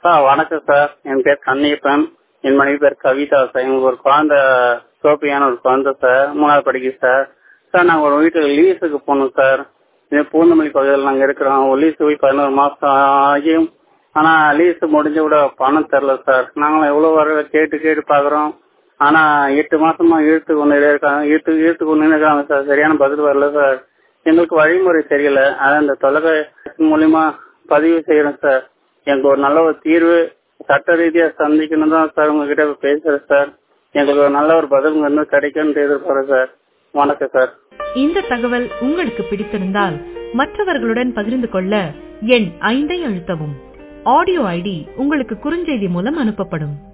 sir வணக்கம் sir என் பேர் கண்ணியப்பன் என் மனைவி பேர் கவிதா சார் எங்களுக்கு ஒரு குழந்தை சோபியான ஒரு குழந்தை சார் மூணாவது படிக்குது சார் சார் நாங்கள் ஒரு வீட்டுக்கு லீஸுக்கு போகணும் சார் இது பூந்தமல்லி பகுதியில் நாங்கள் இருக்கிறோம் ஒரு லீஸு போய் பதினோரு மாதம் ஆகியும் ஆனால் லீஸு முடிஞ்சு கூட பணம் தரல சார் நாங்களும் எவ்வளோ வர கேட்டு கேட்டு பார்க்குறோம் ஆனால் எட்டு மாசமா இழுத்து கொண்டு இருக்காங்க இழுத்து இழுத்து கொண்டு இருக்காங்க சார் சரியான பதில் வரல சார் எங்களுக்கு வழிமுறை தெரியல அதான் இந்த தொலைக்காட்சி மூலியமா பதிவு செய்யறோம் சார் எங்களுக்கு ஒரு நல்ல ஒரு தீர்வு சட்ட ரீதியா சந்திக்கணும் தான் சார் உங்ககிட்ட பேசுறேன் சார் எங்களுக்கு ஒரு நல்ல ஒரு பதில் இருந்து கிடைக்கும்னு எதிர்பார்க்கிறேன் சார் வணக்கம் சார் இந்த தகவல் உங்களுக்கு பிடித்திருந்தால் மற்றவர்களுடன் பகிர்ந்து கொள்ள எண் ஐந்தை அழுத்தவும் ஆடியோ ஐடி உங்களுக்கு குறுஞ்செய்தி மூலம் அனுப்பப்படும்